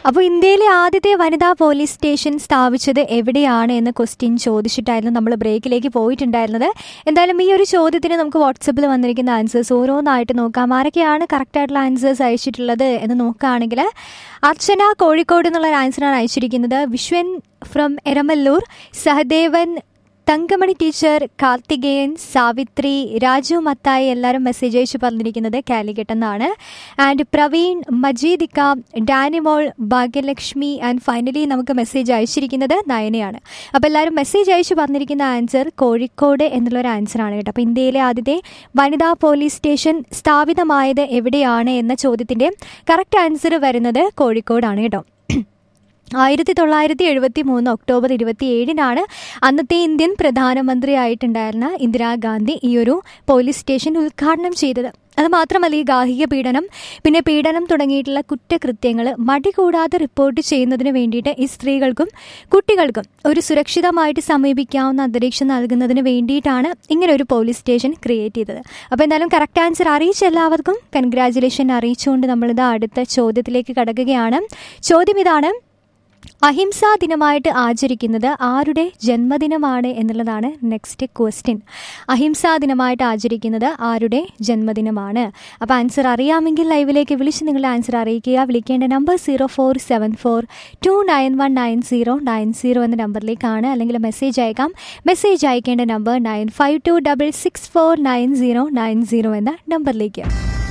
അപ്പോൾ ഇന്ത്യയിലെ ആദ്യത്തെ വനിതാ പോലീസ് സ്റ്റേഷൻ സ്ഥാപിച്ചത് എവിടെയാണ് എന്ന ക്വസ്റ്റ്യൻ ചോദിച്ചിട്ടായിരുന്നു നമ്മൾ ബ്രേക്കിലേക്ക് പോയിട്ടുണ്ടായിരുന്നത് എന്തായാലും ഈ ഒരു ചോദ്യത്തിന് നമുക്ക് വാട്സപ്പിൽ വന്നിരിക്കുന്ന ആൻസേഴ്സ് ഓരോന്നായിട്ട് നോക്കാം ആരൊക്കെയാണ് കറക്റ്റായിട്ടുള്ള ആൻസേഴ്സ് അയച്ചിട്ടുള്ളത് എന്ന് നോക്കുകയാണെങ്കിൽ അർച്ചന കോഴിക്കോട് എന്നുള്ള ഒരു ആൻസറാണ് അയച്ചിരിക്കുന്നത് വിശ്വൻ ഫ്രം എരമല്ലൂർ സഹദേവൻ തങ്കമണി ടീച്ചർ കാർത്തികേയൻ സാവിത്രി രാജു മത്തായി എല്ലാവരും മെസ്സേജ് അയച്ച് പറഞ്ഞിരിക്കുന്നത് കാലിക്കറ്റ് എന്നാണ് ആൻഡ് പ്രവീൺ മജീദിക്ക ഡാനിമോൾ ഭാഗ്യലക്ഷ്മി ആൻഡ് ഫൈനലി നമുക്ക് മെസ്സേജ് അയച്ചിരിക്കുന്നത് നയനയാണ് അപ്പോൾ എല്ലാവരും മെസ്സേജ് അയച്ച് പറഞ്ഞിരിക്കുന്ന ആൻസർ കോഴിക്കോട് എന്നുള്ളൊരു ആൻസറാണ് കേട്ടോ അപ്പോൾ ഇന്ത്യയിലെ ആദ്യത്തെ വനിതാ പോലീസ് സ്റ്റേഷൻ സ്ഥാപിതമായത് എവിടെയാണ് എന്ന ചോദ്യത്തിൻ്റെ കറക്റ്റ് ആൻസർ വരുന്നത് കോഴിക്കോടാണ് കേട്ടോ ആയിരത്തി തൊള്ളായിരത്തി എഴുപത്തി മൂന്ന് ഒക്ടോബർ ഇരുപത്തി ഏഴിനാണ് അന്നത്തെ ഇന്ത്യൻ പ്രധാനമന്ത്രിയായിട്ടുണ്ടായിരുന്ന ഇന്ദിരാഗാന്ധി ഈ ഒരു പോലീസ് സ്റ്റേഷൻ ഉദ്ഘാടനം ചെയ്തത് അത് മാത്രമല്ല ഈ ഗാർഹിക പീഡനം പിന്നെ പീഡനം തുടങ്ങിയിട്ടുള്ള കുറ്റകൃത്യങ്ങൾ മടി കൂടാതെ റിപ്പോർട്ട് ചെയ്യുന്നതിന് വേണ്ടിയിട്ട് ഈ സ്ത്രീകൾക്കും കുട്ടികൾക്കും ഒരു സുരക്ഷിതമായിട്ട് സമീപിക്കാവുന്ന അന്തരീക്ഷം നൽകുന്നതിന് വേണ്ടിയിട്ടാണ് ഇങ്ങനെ ഒരു പോലീസ് സ്റ്റേഷൻ ക്രിയേറ്റ് ചെയ്തത് അപ്പോൾ എന്തായാലും കറക്റ്റ് ആൻസർ അറിയിച്ച എല്ലാവർക്കും കൺഗ്രാജുലേഷൻ അറിയിച്ചുകൊണ്ട് നമ്മളിത് അടുത്ത ചോദ്യത്തിലേക്ക് കടക്കുകയാണ് ചോദ്യം ഇതാണ് അഹിംസാ ദിനമായിട്ട് ആചരിക്കുന്നത് ആരുടെ ജന്മദിനമാണ് എന്നുള്ളതാണ് നെക്സ്റ്റ് ക്വസ്റ്റ്യൻ അഹിംസാ ദിനമായിട്ട് ആചരിക്കുന്നത് ആരുടെ ജന്മദിനമാണ് അപ്പോൾ ആൻസർ അറിയാമെങ്കിൽ ലൈവിലേക്ക് വിളിച്ച് നിങ്ങളുടെ ആൻസർ അറിയിക്കുക വിളിക്കേണ്ട number zero four seven four two nine one nine zero nine zero എന്ന നമ്പറിലേക്കാണ് അല്ലെങ്കിൽ മെസ്സേജ് അയക്കാം മെസ്സേജ് അയക്കേണ്ട number nine five two double six four nine zero nine zero എന്ന നമ്പറിലേക്ക്